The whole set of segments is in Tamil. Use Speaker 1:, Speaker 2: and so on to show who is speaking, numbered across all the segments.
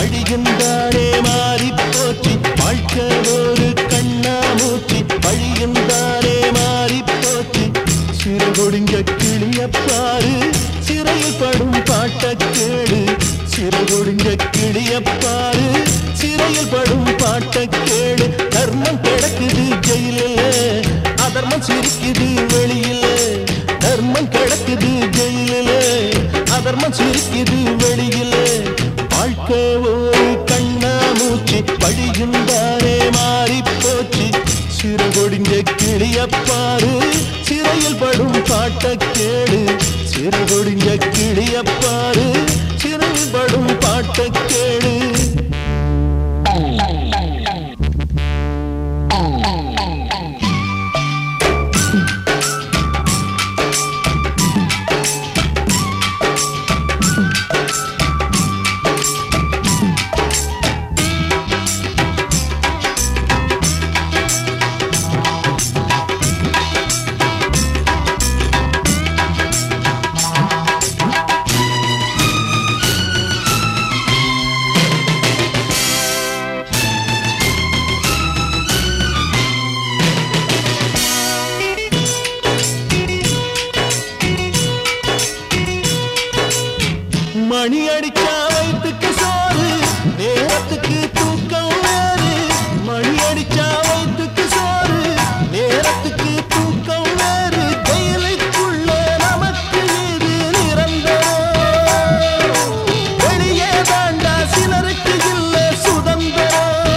Speaker 1: வழியுந்தானே மாறி போச்சு வாழ்க்கை ஒரு கண்ணாமூச்சி வழியுந்தானே மாறி போச்சு சிறு கொடிஞ்ச கிளிய பாரு சிறையில் படும் பாட்ட கேடு சிறு கொடிஞ்ச கிளிய பாரு சிறையில் படும் பாட்ட கேடு தர்மம் கிடக்குது ஜெயிலில் அதர்மம் சிரிக்குது வெளியில தர்மம் கிடக்குது ஜெயிலில் அதர்மம் சிரிக்குது வெளியில வாழ்க்கை ஒரு கண்ணாமூச்சி வழியுந்தானே மாறி போச்சு சிறு கொடிஞ்ச கிளியப்பாரு சிறையில் படும் பாட்ட கேடு சிறு கொடிஞ்ச கிளியப்பாரு சிறையில் படும் பாட்ட கேடு மணி அடிச்சா வயிற்றுக்கு சோறு நேரத்துக்கு தூக்கம் வேறு மணி அடிச்சா வயிற்றுக்கு சோறு நேரத்துக்கு தூக்கம் வேறு ஜெயிலுக்குள்ள நமக்கு இது நிரந்தரம் வெளியே தாண்டா சிலருக்கு இல்ல சுதந்திரம்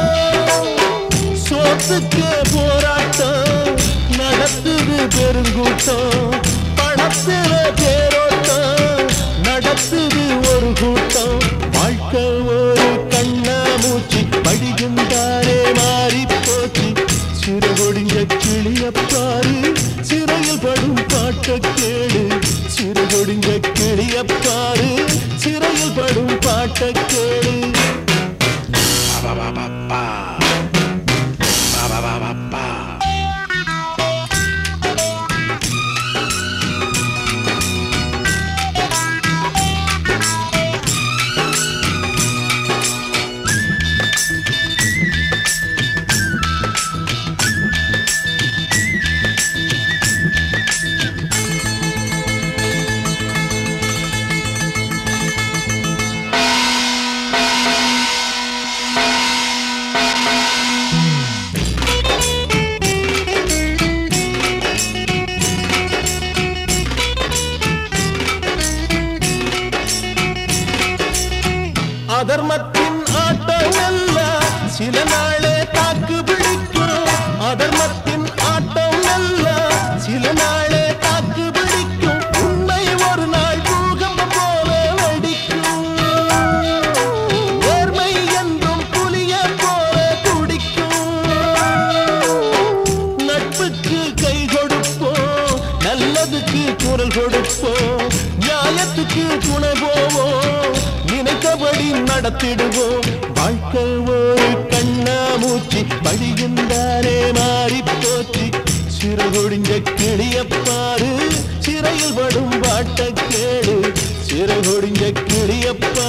Speaker 1: சோத்துக்கு போராட்டம் நடத்துது பெருங்கூட்டம் பணத்துல தேரோட்டம் நடத்துது ஒரு கூட்டம் வாழ்க்கை ஒரு கண்ணாமூச்சி படிக்குந்தாரே மாறி போச்சு சிறு கொடிஞ்ச கிளியப்பாரு சிறையில் படும் பாட்ட கேடு சிறு கொடிஞ்ச கிளியப்பாரு சிறையில் படும் பாட்ட கேடு அதர்மத்தின் ஆட்டம் அல்ல சில நாளே தாக்கு பிடிக்கும் அதர்மத்தின் ஆட்டம் அல்ல சில நாளே தாக்கு பிடிக்கும் உண்மை ஒரு நாள் பூகம்பம் போல வெடிக்கும் நேர்மை என்றும் புலிய போல துடிக்கும் நட்புக்கு கை கொடுப்போம் நல்லதுக்கு குரல் கொடுப்போம் நியாயத்துக்கு துணை போவோம் நினைத்தபடி நடத்திடுவோம் வாழ்க்கை ஒரு கண்ணாமூச்சி வழியுந்தாரே மாறி போச்சு சிறு கொடிஞ்ச கிளியப்பாரு சிறையில் படும் பாட்ட கேடு சிறு கொடிஞ்ச கிளியப்பாரு